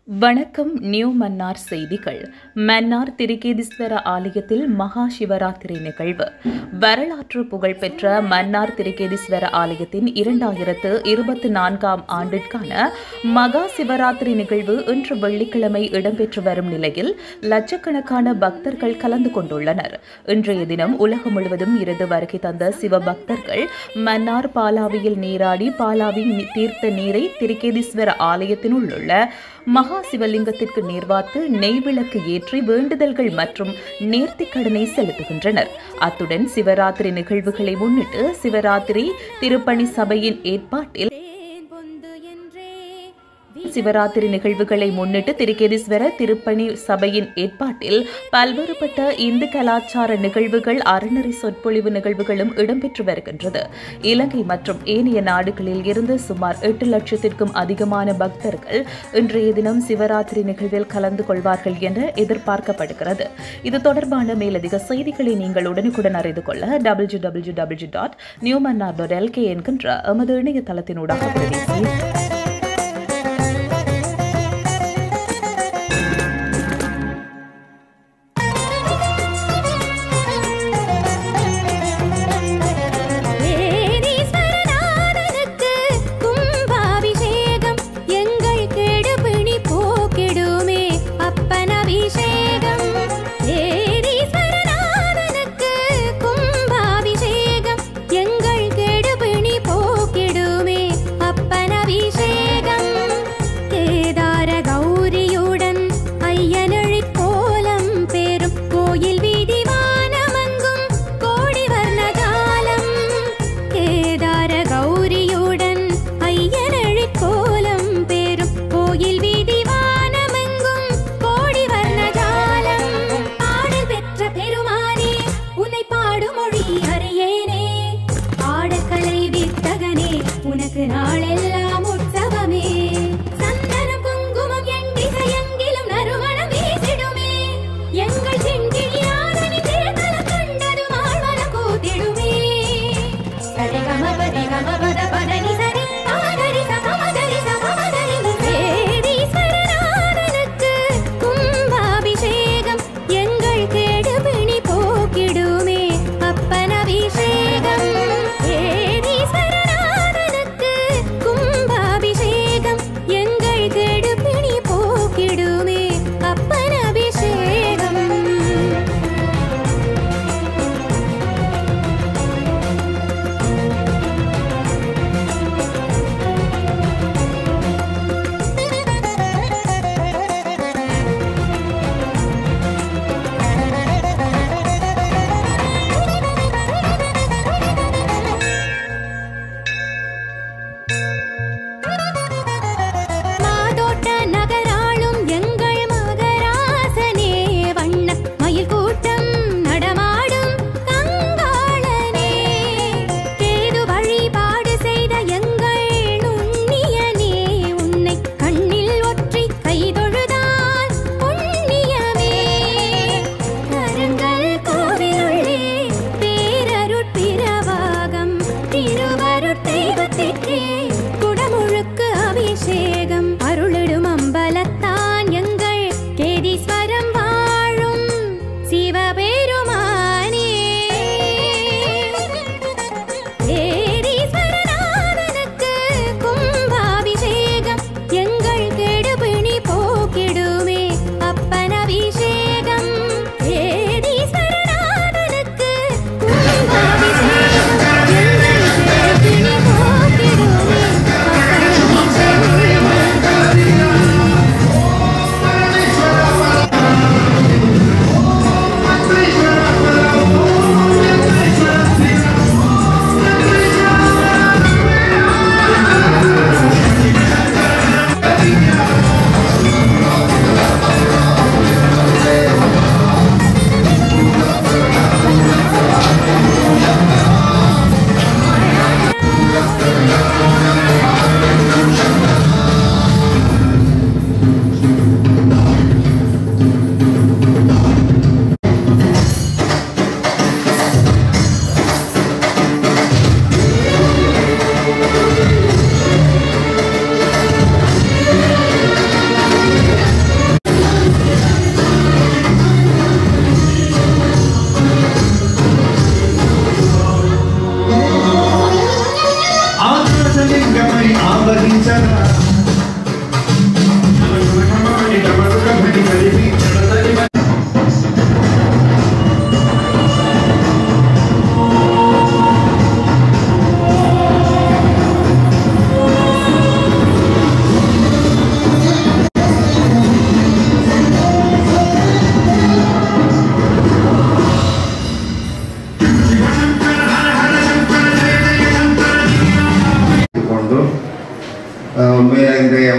வணக்கம் நியூ மன்னார் செய்திகள் மன்னார் திரிகேதீஸ்வர ஆலயத்தில் மகா சிவராத்திரி நிகழ்வு வரலாற்று புகழ்பெற்ற மன்னார் திரிகேதீஸ்வர ஆலயத்தின் இரண்டாயிரத்து இருபத்தி நான்காம் ஆண்டிற்கான மகா சிவராத்திரி நிகழ்வு இன்று வெள்ளிக்கிழமை இடம்பெற்று வரும் நிலையில் லட்சக்கணக்கான பக்தர்கள் கலந்து கொண்டுள்ளனர் இன்றைய தினம் உலகம் முழுவதும் இருந்து வருகை தந்த சிவபக்தர்கள் மன்னார் பாலாவியில் நீராடி பாலாவின் நி- தீர்த்த நீரை திரிகேதீஸ்வர ஆலயத்தினுள் உள்ள மகா சிவலிங்கத்திற்கு நீர்வார்த்து நெய் விளக்கு ஏற்றி வேண்டுதல்கள் மற்றும் நேர்த்திக்கடனை செலுத்துகின்றனர் அத்துடன் சிவராத்திரி நிகழ்வுகளை முன்னிட்டு சிவராத்திரி திருப்பணி சபையின் ஏற்பாட்டில் தேன் பொந்து என்றே சிவராத்திரி நிகழ்வுகளை முன்னிட்டு திருக்கேதீஸ்வர திருப்பணி சபையின் ஏற்பாட்டில் பல்வேறுபட்ட இந்து கலாச்சார நிகழ்வுகள் அறநெறி சொற்பொழிவு நிகழ்வுகளும் இடம்பெற்று வருகின்றது இலங்கை மற்றும் ஏனைய நாடுகளில் இருந்து சுமார் எட்டு லட்சத்திற்கும் அதிகமான பக்தர்கள் இன்றைய தினம் சிவராத்திரி நிகழ்வில் கலந்து கொள்வார்கள் என எதிர்பார்க்கப்படுகிறது இது தொடர்பான மேலதிக செய்திகளை நீங்கள் உடனுக்குடன் அறிந்து கொள்ள W W W dot Newmannar dot LK என்கின்ற எமது இணையதளத்தினூடாக பிரவேசி வேதீஸ்வரநாதனுக்கு கும்பாபிஷேகம் எங்கள் கெடுபிணி போக்கிடுமே அப்பன் அபிஷேகம் வேதீஸ்வரநாதனுக்கு கும்பாபிஷேகம் எங்கள் கெடுபிணி போக்கிடுமே அப்பன் அபிஷேகம்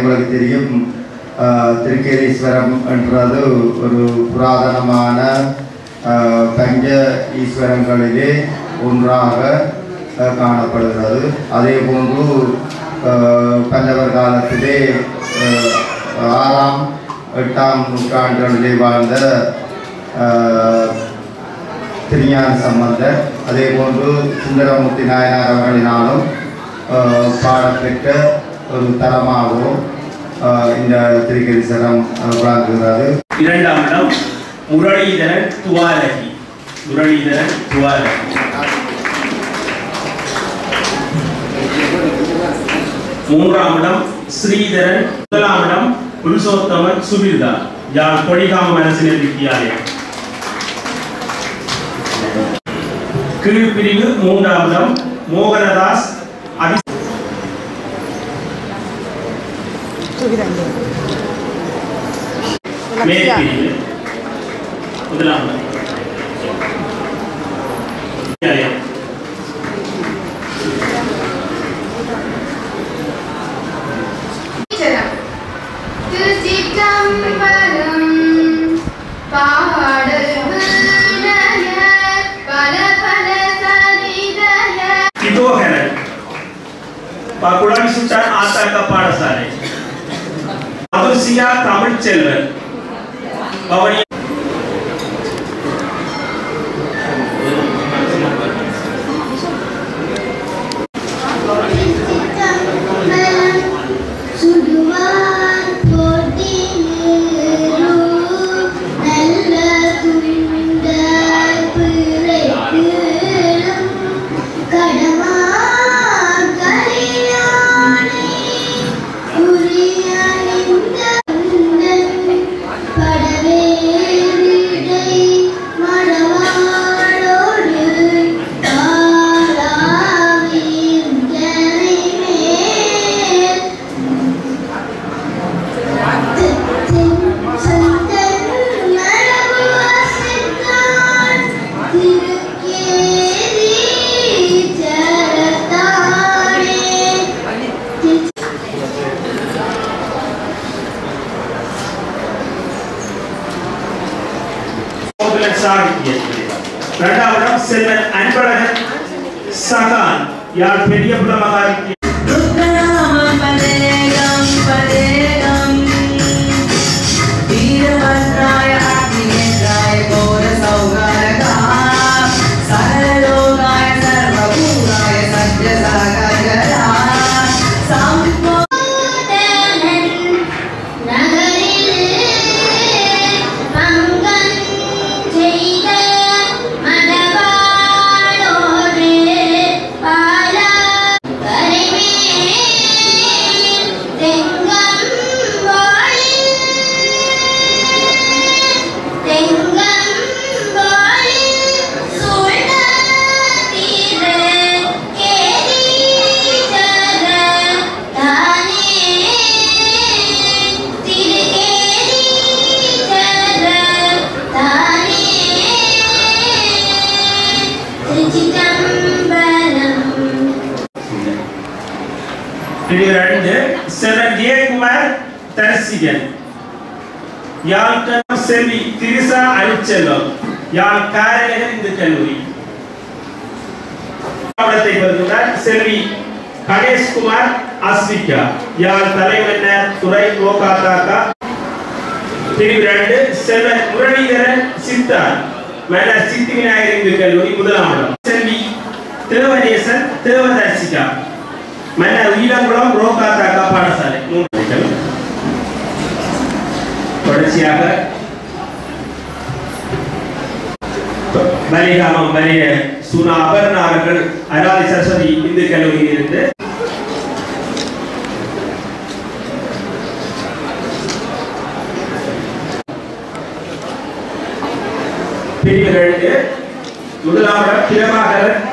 உங்களுக்கு தெரியும் ஆஹ், திருக்கேதீஸ்வரம் என்றது ஒரு புராதனமான ஆஹ், பஞ்ச ஈஸ்வரங்களிலே ஒன்றாக ஆஹ், காணப்படுகிறது அதே போன்று ஆஹ், பல்லவர் காலத்திலே ஆஹ், ஆறாம் எட்டாம் நூற்றாண்டுகளிலே வாழ்ந்த ஆஹ், திருஞான சம்பந்தர் அதே போன்று சுந்தரமூர்த்தி நாயனார் அவர்களினாலும் ஆஹ், பாடப்பெற்ற ஒரு தலமாகவும் ஆஹ், இந்த திருக்கரிசனம் விளங்குகிறது இரண்டாம் இடம் முரளிதரன் துவாரகி முரளிதரன் துவாரகி மூன்றாம் இடம் ஸ்ரீதரன் முதலாம் இடம் புருஷோத்தமன் சுபிர்தா யாழ் கொடிகாம அரசினர் வித்தியாலயம் கீழ்பிரிவு மூன்றாம் இடம் மோகனதாஸ் அபி மேற்பிரிவு முதலாம் இடம் வித்தியாலயம் திருச்சிற்றம்பலம் பாடல் வீணைய பல பல சரிதய திதோகரன் குழாவி சுட்டான் ஆத்தாக்க பாடசாலை மதுசியா தமிழ்ச்செல்வன் பவனி சுடுவான் போட்டினேரு நல்ல துண்ட பிழைக்கும் கடமா கலியாணி உரியணிந்த படவே மடவாளோடு தாராவின் ஜனமேல் கோகுலன் சாகித்யம் இரண்டாம் இடம் செல்வன் அன்பழகன் சகான் யாழ் பெரிய புலமகாரிக்கு திருச்சிதம்பரம் பிரிவு ரெண்டு செல்வன் ஜெயக்குமார் தரிசிகன் யாழ் செல்வி திரிசா அருட்செல்வம் யாழ் காரநகர் இந்து கல்லூரி மாவட்டத்தை வருகிறார் செல்வி கணேஷ்குமார் அஸ்விகா யாழ் தலைமன்னர் துறை லோகாதாக்கா பிரிவு ரெண்டு செல்வன் முரளிதரன் சித்தார் மன்னர் சித்தி விநாயகர் இந்து கல்லூரி முதலாம் இடம் செல்வி தேவநேசன் தேவதர்சிகா மன்னர் ஈழங்குளம் ரோகாதாக்கா பாடசாலை மூன்று தொடர்ச்சியாக பலிகாமம் வலிய சுனா அபர்ணா அவர்கள் அராதி சரஸ்வதி இந்து கல்லூரியில் இருந்து பிரிவு ரெண்டு முதலாவது பிரபாகரன்